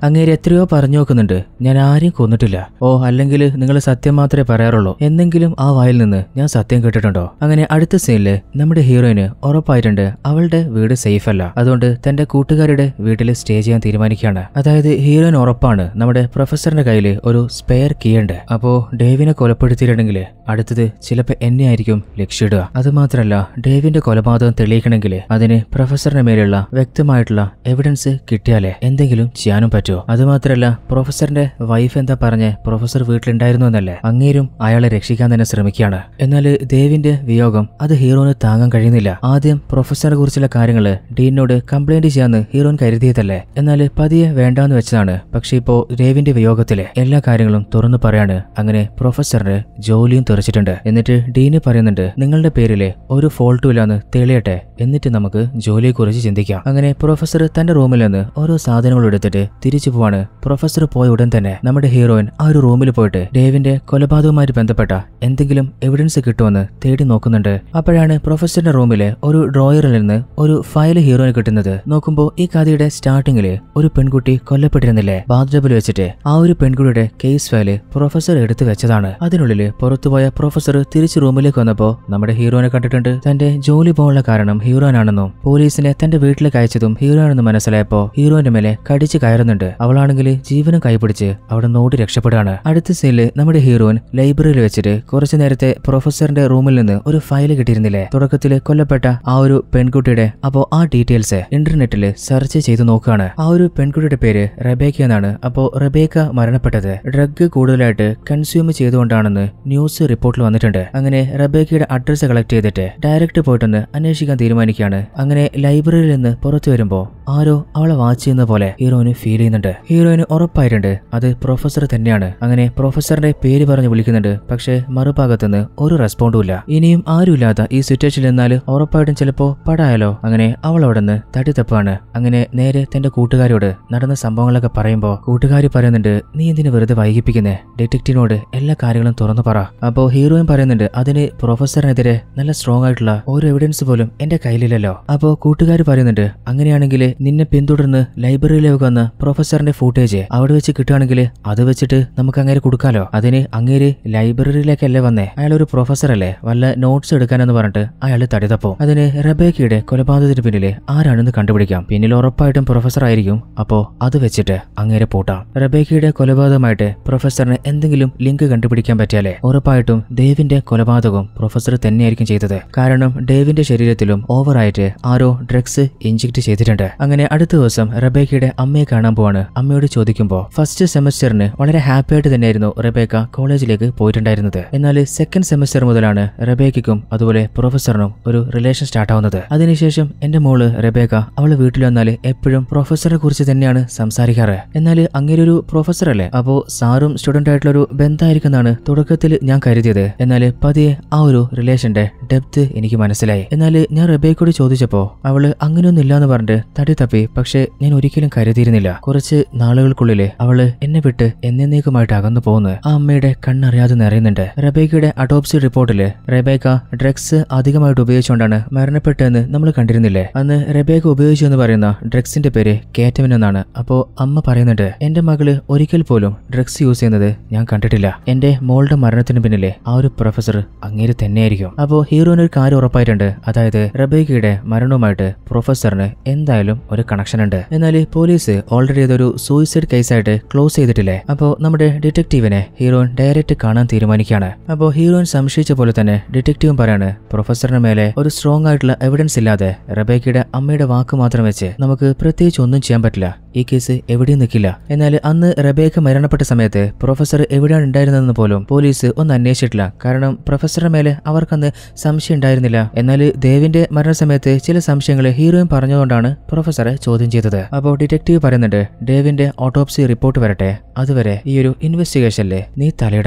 അങ്ങേര് എത്രയോ പറഞ്ഞു നോക്കുന്നുണ്ട് ഞാൻ ആരെയും കൊന്നിട്ടില്ല ഓ അല്ലെങ്കിൽ നിങ്ങൾ സത്യം മാത്രമേ പറയാറുള്ളൂ എന്നെങ്കിലും ആ വായിൽ നിന്ന് ഞാൻ സത്യം കേട്ടിട്ടുണ്ടോ അങ്ങനെ അടുത്ത സീനില് നമ്മുടെ ഹീറോയിന് ഉറപ്പായിട്ടുണ്ട് അവളുടെ വീട് സേഫ് അല്ല അതുകൊണ്ട് തന്റെ കൂട്ടുകാരുടെ വീട്ടിൽ സ്റ്റേ ചെയ്യാൻ തീരുമാനിക്കുകയാണ് അതായത് ഹീറോയിന് ഉറപ്പാണ് നമ്മുടെ പ്രൊഫസറിന്റെ കയ്യിൽ ഒരു സ്പെയർ കീ ഉണ്ട് അപ്പോ ഡേവിനെ കൊലപ്പെടുത്തിയിട്ടുണ്ടെങ്കിൽ അടുത്തത് ചിലപ്പോൾ എന്നെ ആയിരിക്കും ലക്ഷ്യമിടുക അതുമാത്രമല്ല ഡേവിന്റെ കൊലപാതകം തെളിയിക്കണമെങ്കിൽ അതിന് പ്രൊഫസറിന്റെ മേലുള്ള വ്യക്തമായിട്ടുള്ള എവിഡൻസ് കിട്ടിയാലേ എന്തെങ്കിലും ചെയ്യാനും പറ്റുമോ അതുമാത്രമല്ല പ്രൊഫസറിന്റെ വൈഫ് എന്താ പറഞ്ഞ് പ്രൊഫസർ വീട്ടിലുണ്ടായിരുന്നു എന്നല്ലേ അങ്ങേരും അയാളെ രക്ഷിക്കാൻ തന്നെ ശ്രമിക്കുകയാണ് എന്നാൽ ദേവിന്റെ വിയോഗം അത് ഹീറോന് താങ്ങാൻ കഴിയുന്നില്ല ആദ്യം പ്രൊഫസറെ കുറിച്ചുള്ള കാര്യങ്ങൾ ഡീനോട് കംപ്ലൈന്റ് ചെയ്യാന്ന് ഹീറോൻ കരുതിയതല്ലേ എന്നാൽ പതിയെ വേണ്ടാന്ന് വെച്ചതാണ് പക്ഷെ ഇപ്പോ ദേവിന്റെ വിയോഗത്തിലെ എല്ലാ കാര്യങ്ങളും തുറന്നു പറയാണ് അങ്ങനെ പ്രൊഫസറിന് ജോലിയും തെറിച്ചിട്ടുണ്ട് എന്നിട്ട് ഡീന് പറയുന്നുണ്ട് നിങ്ങളുടെ പേരിലെ ഒരു ഫോൾട്ടും ഇല്ലാന്ന് തെളിയട്ടെ എന്നിട്ട് നമുക്ക് ജോലിയെക്കുറിച്ച് ചിന്തിക്കാം അങ്ങനെ പ്രൊഫസർ തന്റെ റൂമിൽ നിന്ന് ഓരോ സാധനങ്ങൾ എടുത്തിട്ട് തിരിച്ചു പോവാണ് പ്രൊഫസർ പോയ ഉടൻ തന്നെ നമ്മുടെ ഹീറോയിൻ ആ ഒരു റൂമിൽ പോയിട്ട് ഡേവിന്റെ കൊലപാതകവുമായി ബന്ധപ്പെട്ട എന്തെങ്കിലും എവിഡൻസ് കിട്ടുമെന്ന് തേടി നോക്കുന്നുണ്ട് അപ്പോഴാണ് പ്രൊഫസറിന്റെ റൂമിലെ ഒരു ഡ്രോയറിൽ നിന്ന് ഒരു ഫയൽ ഹീറോയിന് കിട്ടുന്നത് നോക്കുമ്പോൾ ഈ കഥയുടെ സ്റ്റാർട്ടിങ്ങില് ഒരു പെൺകുട്ടി കൊല്ലപ്പെട്ടിരുന്നില്ലേ ബാത്ടബിൽ വെച്ചിട്ട് ആ ഒരു പെൺകുട്ടിയുടെ കേസ് ഫയല് പ്രൊഫസർ എടുത്തു വെച്ചതാണ് അതിനുള്ളിൽ പുറത്തുപോയ പ്രൊഫസർ തിരിച്ച് റൂമിലേക്ക് വന്നപ്പോ നമ്മുടെ ഹീറോനെ കണ്ടിട്ടുണ്ട് തന്റെ ജോലി പോകാനുള്ള കാരണം ഹീറോനാണെന്നും പോലീസിനെ തന്റെ വീട്ടിലേക്ക് അയച്ചതും ഹീറോയാണെന്ന് മനസ്സിലായപ്പോ ഹീറോന്റെ മേലെ കടിച്ചു കയറുന്നുണ്ട് അവളാണെങ്കിൽ ജീവനും കൈപിടിച്ച് അവിടെ നോടി രക്ഷപ്പെടുകയാണ് അടുത്ത സീനില് നമ്മുടെ ഹീറോയിൻ ലൈബ്രറിയിൽ വെച്ചിട്ട് കുറച്ചു നേരത്തെ പ്രൊഫസറിന്റെ റൂമിൽ നിന്ന് ഒരു ഫയൽ കിട്ടിയിരുന്നില്ലേ തുടക്കത്തിൽ കൊല്ലപ്പെട്ട ആ ഒരു പെൺകുട്ടിയുടെ അപ്പോ ആ ഡീറ്റെയിൽസ് ഇന്റർനെറ്റിൽ സെർച്ച് ചെയ്ത് നോക്കുകയാണ് ആ ഒരു പെൺകുട്ടിയുടെ പേര് റബേക്ക എന്നാണ് അപ്പോ റബേക്ക മരണപ്പെട്ടത് ഡ്രഗ് കൂടുതലായിട്ട് കൺസ്യൂം ചെയ്തുകൊണ്ടാണെന്ന് ന്യൂസ് റിപ്പോർട്ടിൽ വന്നിട്ടുണ്ട് അങ്ങനെ റബേക്കയുടെ അഡ്രസ്സ് കളക്ട് ചെയ്തിട്ട് ഡയറക്റ്റ് പോയിട്ടൊന്ന് അന്വേഷിക്കാൻ തീരുമാനിക്കുകയാണ് അങ്ങനെ ലൈബ്രറിയിൽ നിന്ന് പുറത്തു വരുമ്പോ ആരോ അവളെ വാച്ച് ചെയ്യുന്ന പോലെ ഹീറോയിന് ഫീൽ ചെയ്യുന്നുണ്ട് ഹീറോയിന് ഉറപ്പായിട്ടുണ്ട് അത് പ്രൊഫസർ തന്നെയാണ് അങ്ങനെ പ്രൊഫസറിന്റെ പേര് പറഞ്ഞ് വിളിക്കുന്നുണ്ട് പക്ഷേ മറുഭാഗത്തുനിന്ന് ഒരു റെസ്പോണ്ടും ഇല്ല ഇനിയും ആരുമില്ലാത്ത ഈ സിറ്റുവേഷനിൽ എന്നാൽ ഉറപ്പായിട്ടും ചിലപ്പോ പടായാലോ അങ്ങനെ അവൾ അവിടെ നിന്ന് തട്ടി തപ്പാണ് അങ്ങനെ നേരെ തന്റെ കൂട്ടുകാരോട് നടന്ന സംഭവങ്ങളൊക്കെ പറയുമ്പോ കൂട്ടുകാരി പറയുന്നുണ്ട് നീ എന്തിനു വെറുതെ വൈകിപ്പിക്കുന്നേ ഡിറ്റക്റ്റീവിനോട് എല്ലാ കാര്യങ്ങളും തുറന്നു പറ അപ്പോ ഹീറോയിൻ പറയുന്നുണ്ട് അതിന് പ്രൊഫസറിനെതിരെ നല്ല സ്ട്രോങ് ആയിട്ടുള്ള ഒരു എവിഡൻസ് പോലും എന്റെ കയ്യിലില്ലല്ലോ അപ്പോ കൂട്ടുകാർ പറയുന്നുണ്ട് അങ്ങനെയാണെങ്കിൽ നിന്നെ പിന്തുടർന്ന് ലൈബ്രറിയിലേക്ക് വന്ന പ്രൊഫസറിന്റെ ഫൂട്ടേജ് അവിടെ വെച്ച് കിട്ടുകയാണെങ്കിൽ അത് വെച്ചിട്ട് നമുക്ക് അങ്ങേര് കൊടുക്കാലോ അതിന് അങ്ങേര് ലൈബ്രറിയിലേക്കല്ലേ വന്നേ അയാൾ ഒരു പ്രൊഫസർ അല്ലേ വല്ല നോട്ട്സ് എടുക്കാനെന്ന് പറഞ്ഞിട്ട് അയാൾ തടിതപ്പോ അതിന് റബേക്കയുടെ കൊലപാതകത്തിന് പിന്നിലെ ആരാണെന്ന് കണ്ടുപിടിക്കാം പിന്നിൽ ഉറപ്പായിട്ടും പ്രൊഫസർ ആയിരിക്കും അപ്പോ അത് വെച്ചിട്ട് അങ്ങേരെ പൂട്ടാം റബേക്കയുടെ കൊലപാതകമായിട്ട് പ്രൊഫസറിന് എന്തെങ്കിലും ലിങ്ക് കണ്ടുപിടിക്കാൻ പറ്റിയാലേ ഉറപ്പായിട്ടും ദേവിന്റെ കൊലപാതകവും പ്രൊഫസർ തന്നെയായിരിക്കും ചെയ്തത് കാരണം ഡേവിന്റെ ശരീരത്തിലും ഓവറായിട്ട് ആരോ ഡ്രഗ്സ് ഇഞ്ചെക്ട് ചെയ്തിട്ടുണ്ട് അങ്ങനെ അടുത്ത ദിവസം റബേക്കയുടെ അമ്മയെ കാണാൻ പോവാണ് അമ്മയോട് ചോദിക്കുമ്പോൾ ഫസ്റ്റ് സെമസ്റ്ററിന് വളരെ ഹാപ്പി ആയിട്ട് തന്നെയായിരുന്നു റബേക്ക കോളേജിലേക്ക് പോയിട്ടുണ്ടായിരുന്നത് എന്നാൽ സെക്കൻഡ് സെമസ്റ്റർ മുതലാണ് റബേക്കയ്ക്കും അതുപോലെ പ്രൊഫസറിനും ഒരു റിലേഷൻ സ്റ്റാർട്ട് ആവുന്നത് അതിനുശേഷം എന്റെ മോള് റബേക്ക അവള് വീട്ടിൽ വന്നാൽ എപ്പോഴും പ്രൊഫസറെ കുറിച്ച് തന്നെയാണ് സംസാരിക്കാറ് എന്നാൽ അങ്ങനെ ഒരു പ്രൊഫസർ അല്ലേ അപ്പോ സാറും സ്റ്റുഡന്റ് ആയിട്ടുള്ള ഒരു ബന്ധമായിരിക്കുമെന്നാണ് തുടക്കത്തിൽ ഞാൻ കരുതിയത് എന്നാൽ പതിയെ ആ ഒരു റിലേഷന്റെ ഡെപ്ത് എനിക്ക് മനസ്സിലായി എന്നാൽ ഞാൻ റബേക്കോട് ചോദിച്ചപ്പോ അവള് അങ്ങനെയൊന്നും ഇല്ലാന്ന് പറഞ്ഞിട്ട് തടി തപ്പി പക്ഷെ ഞാൻ ഒരിക്കലും കരുതിയിരുന്നില്ല കുറച്ച് നാളുകൾക്കുള്ളില് അവള് എന്നെ വിട്ട് എന്നേക്കുമായിട്ട് അകന്നു പോകുന്നു ആ അമ്മയുടെ കണ്ണറിയാതെ നിറയുന്നുണ്ട് റബേക്കയുടെ അഡോപ്സി റിപ്പോർട്ടില് റബേക്ക ഡ്രഗ്സ് അധികമായിട്ട് ഉപയോഗിച്ചുകൊണ്ടാണ് മരണപ്പെട്ടതെന്ന് നമ്മൾ കണ്ടിരുന്നില്ലേ അന്ന് റബേക്ക ഉപയോഗിച്ചു എന്ന് പറയുന്ന ഡ്രഗ്സിന്റെ പേര് കേറ്റമിൻ എന്നാണ് അപ്പോ അമ്മ പറയുന്നുണ്ട് എന്റെ മകള് ഒരിക്കൽ പോലും ഡ്രഗ്സ് യൂസ് ചെയ്യുന്നത് ഞാൻ കണ്ടിട്ടില്ല എന്റെ മോളുടെ മരണത്തിന് പിന്നിലെ ആ ഒരു പ്രൊഫസർ അങ്ങേര് തന്നെയായിരിക്കും അപ്പോ ഹീറോയിന് ഒരു കാര്യം ഉറപ്പായിട്ടുണ്ട് അതായത് റബേക്കയുടെ മരണവുമായിട്ട് പ്രൊഫസറിന് എന്തായാലും ഒരു കണക്ഷൻ ഉണ്ട് എന്നാൽ പോലീസ് ഓൾറെഡി അതൊരു സൂയിസൈഡ് കേസായിട്ട് ക്ലോസ് ചെയ്തിട്ടില്ലേ അപ്പോ നമ്മുടെ ഡിറ്റക്റ്റീവിനെ ഹീറോയിൻ ഡയറക്റ്റ് കാണാൻ തീരുമാനിക്കുകയാണ് അപ്പോ ഹീറോയിൻ സംശയിച്ച പോലെ തന്നെ ഡിറ്റക്റ്റീവും പറയാണ് പ്രൊഫസറിന് മേലെ ഒരു സ്ട്രോങ് ആയിട്ടുള്ള എവിഡൻസ് ഇല്ലാതെ റബേക്കയുടെ അമ്മയുടെ വാക്ക് മാത്രം വെച്ച് നമുക്ക് പ്രത്യേകിച്ച് ഒന്നും ചെയ്യാൻ പറ്റില്ല ഈ കേസ് എവിടെയും നിൽക്കില്ല എന്നാൽ അന്ന് റബേക്ക മരണപ്പെട്ട സമയത്ത് പ്രൊഫസർ എവിടെയാണ് ഉണ്ടായിരുന്നതെന്ന് പോലും പോലീസ് ഒന്ന് അന്വേഷിച്ചിട്ടില്ല കാരണം പ്രൊഫസറുടെ മേലെ അവർക്കന്ന് സംശയം ഉണ്ടായിരുന്നില്ല എന്നാൽ ദേവിന്റെ മരണസമയത്ത് ചില സംശയങ്ങൾ ഹീറോയിൻ പറഞ്ഞതുകൊണ്ടാണ് പ്രൊഫസറെ ചോദ്യം ചെയ്തത് അപ്പോൾ ഡിറ്റക്റ്റീവ് പറയുന്നുണ്ട് ഡേവിന്റെ ഓട്ടോപ്സി റിപ്പോർട്ട് വരട്ടെ അതുവരെ ഈ ഒരു ഇൻവെസ്റ്റിഗേഷനിലെ നീ തലയിടണ്ട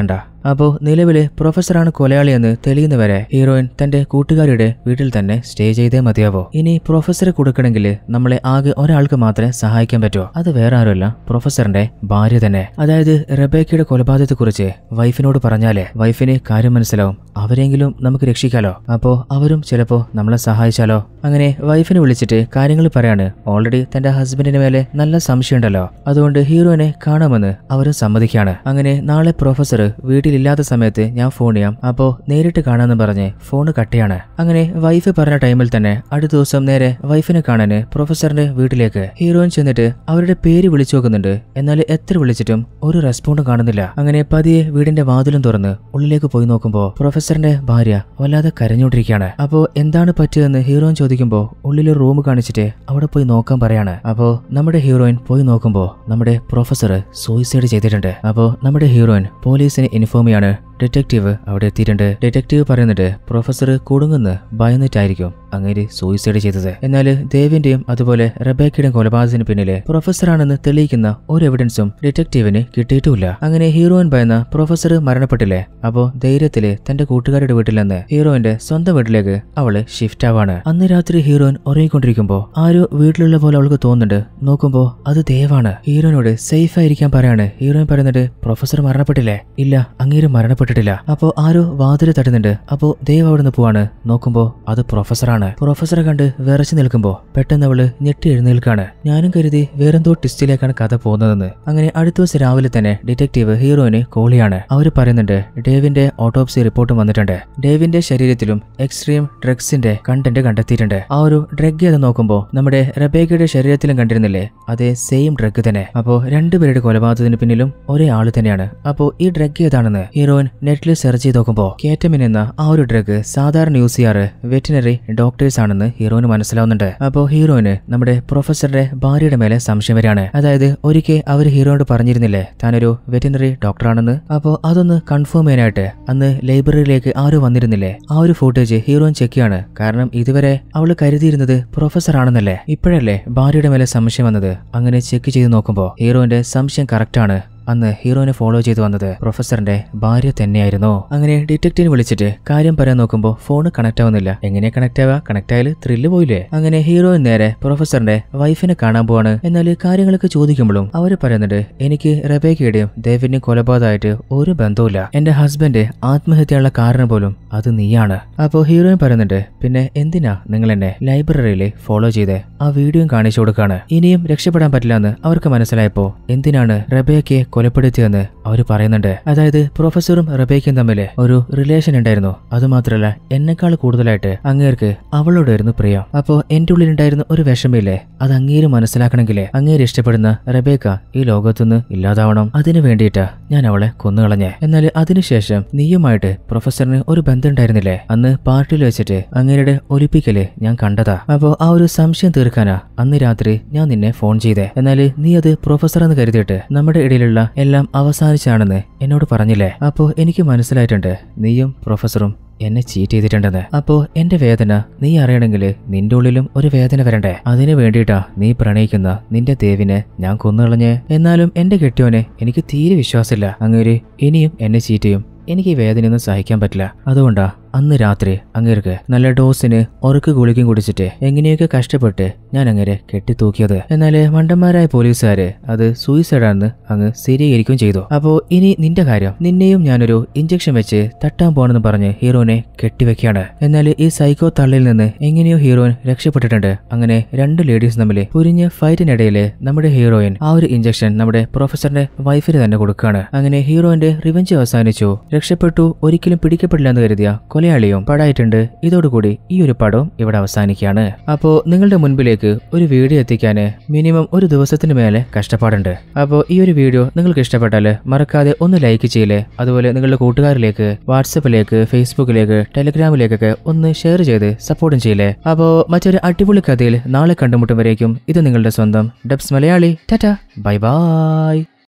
അപ്പോ നിലവില് പ്രൊഫസറാണ് കൊലയാളിയെന്ന് തെളിയുന്നവരെ ഹീറോയിൻ തന്റെ കൂട്ടുകാരിയുടെ വീട്ടിൽ തന്നെ സ്റ്റേ ചെയ്തേ മതിയാവോ ഇനി പ്രൊഫസറെ കൊടുക്കണമെങ്കിൽ നമ്മളെ ആകെ ഒരാൾക്ക് മാത്രമേ സഹായിക്കാൻ പറ്റൂ അത് വേറെ ആരുമല്ല പ്രൊഫസറിന്റെ ഭാര്യ തന്നെ അതായത് റബേക്കയുടെ കൊലപാതകത്തെക്കുറിച്ച് വൈഫിനോട് പറഞ്ഞാലേ വൈഫിന് കാര്യം മനസ്സിലാവും അവരെങ്കിലും നമുക്ക് രക്ഷിക്കാലോ അപ്പോ അവരും ചിലപ്പോ നമ്മളെ സഹായിച്ചാലോ അങ്ങനെ വൈഫിനെ വിളിച്ചിട്ട് കാര്യങ്ങൾ പറയാണ് ഓൾറെഡി തന്റെ ഹസ്ബൻഡിന് മേലെ നല്ല സംശയമുണ്ടല്ലോ അതുകൊണ്ട് ഹീറോയിനെ കാണാമെന്ന് അവരും സമ്മതിക്കാണ് അങ്ങനെ നാളെ പ്രൊഫസർ വീട്ടിലില്ലാത്ത സമയത്ത് ഞാൻ ഫോൺ ചെയ്യാം അപ്പോ നേരിട്ട് കാണാമെന്ന് പറഞ്ഞ് ഫോൺ കട്ടിയാണ് അങ്ങനെ വൈഫ് പറഞ്ഞ ടൈമിൽ തന്നെ അടുത്ത ദിവസം നേരെ വൈഫിനെ കാണാന് പ്രൊഫസറിന്റെ വീട്ടിലേക്ക് ഹീറോയിൻ ചെന്നിട്ട് അവരുടെ പേര് വിളിച്ചു നോക്കുന്നുണ്ട് എന്നാൽ എത്ര വിളിച്ചിട്ടും ഒരു റെസ്പോണ്ടും കാണുന്നില്ല അങ്ങനെ പതിയെ വീടിന്റെ വാതിലും തുറന്ന് ഉള്ളിലേക്ക് പോയി നോക്കുമ്പോ പ്രൊഫസറിന്റെ ഭാര്യ വല്ലാതെ കരഞ്ഞോണ്ടിരിക്കുകയാണ് അപ്പോ എന്താണ് പറ്റിയതെന്ന് ഹീറോയിൻ ചോദിക്കുമ്പോ ഉള്ളിൽ റൂം കാണിച്ചിട്ട് അവിടെ പോയി നോക്കാൻ പറയാണ് അപ്പോ നമ്മുടെ ഹീറോയിൻ പോയി നോക്കുമ്പോ നമ്മുടെ പ്രൊഫസർ സൂയിസൈഡ് ചെയ്തിട്ടുണ്ട് അപ്പോ നമ്മുടെ ഹീറോയിൻ പോലീസിനെ ഇൻഫോം ചെയ്യാണ് ഡിറ്റക്റ്റീവ് അവിടെ എത്തിയിട്ടുണ്ട് ഡിറ്റക്റ്റീവ് പറയുന്നുണ്ട് പ്രൊഫസർ കുടുങ്ങുന്ന് ഭയന്നിട്ടായിരിക്കും അങ്ങേര് സൂയിസൈഡ് ചെയ്തത് എന്നാൽ ദേവിന്റെയും അതുപോലെ റബേക്കയുടെയും കൊലപാതകത്തിന് പിന്നിലെ പ്രൊഫസറാണെന്ന് തെളിയിക്കുന്ന ഒരു എവിഡൻസും ഡിറ്റക്റ്റീവിന് കിട്ടിയിട്ടുമില്ല അങ്ങനെ ഹീറോയിൻ ഭയന്ന പ്രൊഫസർ മരണപ്പെട്ടില്ലേ അപ്പോ ധൈര്യത്തില് തന്റെ കൂട്ടുകാരുടെ വീട്ടിൽ നിന്ന് ഹീറോയിന്റെ സ്വന്തം വീട്ടിലേക്ക് അവള് ഷിഫ്റ്റ് ആവാണ് അന്ന് രാത്രി ഹീറോയിൻ ഉറങ്ങിക്കൊണ്ടിരിക്കുമ്പോ ആരോ വീട്ടിലുള്ള പോലെ അവൾക്ക് തോന്നുന്നുണ്ട് നോക്കുമ്പോ അത് ദേവാണ് ഹീറോയിനോട് സേഫ് ആയിരിക്കാൻ പറയാണ് ഹീറോയിൻ പറയുന്നത് പ്രൊഫസർ മരണപ്പെട്ടില്ലേ ഇല്ല അങ്ങേര് മരണപ്പെട്ടിട്ടില്ല അപ്പോ ആരോ വാതില് തട്ടുന്നുണ്ട് അപ്പോ ദേവ് അവിടെ നിന്ന് പോവാണ് നോക്കുമ്പോ അത് പ്രൊഫസറാണ് പ്രൊഫസറെ കണ്ട് വിറച്ചു നിൽക്കുമ്പോ പെട്ടെന്ന് അവള് ഞെട്ടി എഴുന്നേൽക്കാണ് ഞാനും കരുതി വേറെന്തോ ടിസ്റ്റിലേക്കാണ് കഥ പോകുന്നതെന്ന് അങ്ങനെ അടുത്ത ദിവസം രാവിലെ തന്നെ ഡിറ്റക്റ്റീവ് ഹീറോയിന് കോളിയാണ് അവര് പറയുന്നുണ്ട് ഡേവിന്റെ ഓട്ടോപ്സി റിപ്പോർട്ടും വന്നിട്ടുണ്ട് ഡേവിന്റെ ശരീരത്തിലും എക്സ്ട്രീം ഡ്രഗ്സിന്റെ കണ്ടന്റ് കണ്ടെത്തിയിട്ടുണ്ട് ആ ഒരു ഡ്രഗ് ഏത് നോക്കുമ്പോ നമ്മുടെ റബേക്കയുടെ ശരീരത്തിലും കണ്ടിരുന്നില്ലേ അതേ സെയിം ഡ്രഗ് തന്നെ അപ്പോ രണ്ടുപേരുടെ കൊലപാതകത്തിന് പിന്നിലും ഒരേ ആള് തന്നെയാണ് അപ്പോ ഈ ഡ്രഗ് ഏതാണെന്ന് ഹീറോയിൻ നെറ്റിൽ സെർച്ച് ചെയ്ത് നോക്കുമ്പോ കേറ്റമിൻ എന്ന ആ ഒരു ഡ്രഗ് സാധാരണ യൂസ് ചെയ്യാറ് വെറ്റിനറി ഡോക്ടേഴ്സ് ആണെന്ന് ഹീറോയിന് മനസ്സിലാവുന്നുണ്ട് അപ്പോ ഹീറോയിന് നമ്മുടെ പ്രൊഫസറുടെ ഭാര്യയുടെ മേലെ സംശയം വരികയാണ് അതായത് ഒരിക്കൽ അവർ ഹീറോയോട് പറഞ്ഞിരുന്നില്ലേ താനൊരു വെറ്റിനറി ഡോക്ടറാണെന്ന് അപ്പോ അതൊന്ന് കൺഫേം ചെയ്യാനായിട്ട് അന്ന് ലൈബ്രറിയിലേക്ക് ആരോ വന്നിരുന്നില്ലേ ആ ഒരു ഫുട്ടേജ് ഹീറോയിൻ ചെക്ക് ചെയ്യാണ് കാരണം ഇതുവരെ അവള് കരുതിയിരുന്നത് പ്രൊഫസർ ആണെന്നല്ലേ ഇപ്പോഴല്ലേ ഭാര്യയുടെ മേലെ സംശയം വന്നത് അങ്ങനെ ചെക്ക് ചെയ്ത് നോക്കുമ്പോ ഹീറോയിന്റെ സംശയം കറക്റ്റ് ആണ് അന്ന് ഹീറോയിനെ ഫോളോ ചെയ്തു വന്നത് പ്രൊഫസറിന്റെ ഭാര്യ തന്നെയായിരുന്നു അങ്ങനെ ഡിറ്റക്റ്റീവിനെ വിളിച്ചിട്ട് കാര്യം പറയാൻ നോക്കുമ്പോൾ ഫോൺ കണക്ട് ആവുന്നില്ല എങ്ങനെ കണക്ട് ആവുക കണക്ട് ആയാൽ ത്രില്ല് പോയില്ലേ അങ്ങനെ ഹീറോയിൻ നേരെ പ്രൊഫസറിന്റെ വൈഫിനെ കാണാൻ പോവാണ് എന്നാൽ കാര്യങ്ങളൊക്കെ ചോദിക്കുമ്പോഴും അവര് പറയുന്നുണ്ട് എനിക്ക് റബേക്കയുടെയും ദേവിന്റെയും കൊലപാതകമായിട്ട് ഒരു ബന്ധവുമില്ല എന്റെ ഹസ്ബൻഡ് ആത്മഹത്യയുള്ള കാരണം പോലും അത് നീയാണ് അപ്പോ ഹീറോയിൻ പറയുന്നുണ്ട് പിന്നെ എന്തിനാ നിങ്ങൾ എന്നെ ലൈബ്രറിയിൽ ഫോളോ ചെയ്തേ ആ വീഡിയോയും കാണിച്ചു കൊടുക്കാണ് ഇനിയും രക്ഷപ്പെടാൻ പറ്റില്ലെന്ന് അവർക്ക് മനസ്സിലായപ്പോ എന്തിനാണ് റബേക്കയെ കൊലപ്പെടുത്തിയെന്ന് അവർ പറയുന്നുണ്ട് അതായത് പ്രൊഫസറും റബേക്കും തമ്മിൽ ഒരു റിലേഷൻ ഉണ്ടായിരുന്നു അതുമാത്രമല്ല എന്നെക്കാൾ കൂടുതലായിട്ട് അങ്ങേർക്ക് അവളോടായിരുന്നു പ്രിയം അപ്പോ എന്റെ ഉള്ളിലുണ്ടായിരുന്ന ഒരു വിഷമില്ലേ അത് അങ്ങേര് മനസ്സിലാക്കണമെങ്കിലേ അങ്ങേര് ഇഷ്ടപ്പെടുന്ന റബേക്ക ഈ ലോകത്തുനിന്ന് ഇല്ലാതാവണം അതിനു വേണ്ടിയിട്ടാ ഞാൻ അവളെ കൊന്നുകളഞ്ഞേ എന്നാൽ അതിനുശേഷം നീയുമായിട്ട് പ്രൊഫസറിന് ഒരു ബന്ധം ഉണ്ടായിരുന്നില്ലേ അന്ന് പാർട്ടിയിൽ വെച്ചിട്ട് അങ്ങേരുടെ ഒലിപ്പിക്കല് ഞാൻ കണ്ടതാ അപ്പോ ആ ഒരു സംശയം തീർക്കാനാ അന്ന് രാത്രി ഞാൻ നിന്നെ ഫോൺ ചെയ്തേ എന്നാൽ നീ അത് പ്രൊഫസർ എന്ന് കരുതിയിട്ട് നമ്മുടെ ഇടയിലുള്ള എല്ലാം അവസാനിച്ചാണെന്ന് എന്നോട് പറഞ്ഞില്ലേ അപ്പോ എനിക്ക് മനസ്സിലായിട്ടുണ്ട് നീയും പ്രൊഫസറും എന്നെ ചീറ്റ് ചെയ്തിട്ടുണ്ടെന്ന് അപ്പോ എന്റെ വേദന നീ അറിയണമെങ്കിൽ നിന്റെ ഉള്ളിലും ഒരു വേദന വരണ്ടേ അതിനു വേണ്ടിയിട്ടാ നീ പ്രണയിക്കുന്ന നിന്റെ ദേവിനെ ഞാൻ കൊന്നുകളഞ്ഞ് എന്നാലും എന്റെ കെട്ടിയോനെ എനിക്ക് തീരെ വിശ്വാസമില്ല അങ്ങേര് ഇനിയും എന്നെ ചീറ്റ് ചെയ്യും എനിക്ക് ഈ വേദനയൊന്നും സഹിക്കാൻ പറ്റില്ല അതുകൊണ്ടാ അന്ന് രാത്രി അങ്ങേർക്ക് നല്ല ഡോസിന് ഉറക്ക് ഗുളികയും കുടിച്ചിട്ട് എങ്ങനെയൊക്കെ കഷ്ടപ്പെട്ട് ഞാൻ അങ്ങേരെ കെട്ടിത്തൂക്കിയത് എന്നാൽ മണ്ടന്മാരായ പോലീസുകാര് അത് സൂയിസൈഡാണെന്ന് അങ്ങ് സ്ഥിരീകരിക്കുകയും ചെയ്തു അപ്പോ ഇനി നിന്റെ കാര്യം നിന്നെയും ഞാനൊരു ഇഞ്ചക്ഷൻ വെച്ച് തട്ടാൻ പോണെന്ന് പറഞ്ഞ് ഹീറോനെ കെട്ടിവെക്കുകയാണ് എന്നാൽ ഈ സൈക്കോ തള്ളിൽ നിന്ന് എങ്ങനെയോ ഹീറോയിൻ രക്ഷപ്പെട്ടിട്ടുണ്ട് അങ്ങനെ രണ്ട് ലേഡീസ് തമ്മിൽ പുരിഞ്ഞ ഫൈറ്റിനിടയില് നമ്മുടെ ഹീറോയിൻ ആ ഒരു ഇഞ്ചക്ഷൻ നമ്മുടെ പ്രൊഫസറിന്റെ വൈഫിന് തന്നെ കൊടുക്കുകയാണ് അങ്ങനെ ഹീറോയിന്റെ റിവഞ്ച് അവസാനിച്ചു രക്ഷപ്പെട്ടു ഒരിക്കലും പിടിക്കപ്പെടില്ല എന്ന് കരുതിയ കൊലയാളിയും പടായിട്ടുണ്ട് ഇതോടുകൂടി ഈ ഒരു പടവും ഇവിടെ അവസാനിക്കുകയാണ് അപ്പോ നിങ്ങളുടെ മുൻപിലേക്ക് ഒരു വീഡിയോ എത്തിക്കാൻ മിനിമം ഒരു ദിവസത്തിന് മേലെ കഷ്ടപ്പാടുണ്ട് അപ്പോൾ ഈ ഒരു വീഡിയോ നിങ്ങൾക്ക് ഇഷ്ടപ്പെട്ടാൽ മറക്കാതെ ഒന്ന് ലൈക്ക് ചെയ്യില്ലേ അതുപോലെ നിങ്ങളുടെ കൂട്ടുകാരിലേക്ക് വാട്സപ്പിലേക്ക് ഫേസ്ബുക്കിലേക്ക് ടെലിഗ്രാമിലേക്കൊക്കെ ഒന്ന് ഷെയർ ചെയ്ത് സപ്പോർട്ടും ചെയ്യില്ലേ അപ്പോൾ മറ്റൊരു അടിപൊളി കഥയിൽ നാളെ കണ്ടുമുട്ടും വരേക്കും ഇത് നിങ്ങളുടെ സ്വന്തം dubs Malayali tata bye by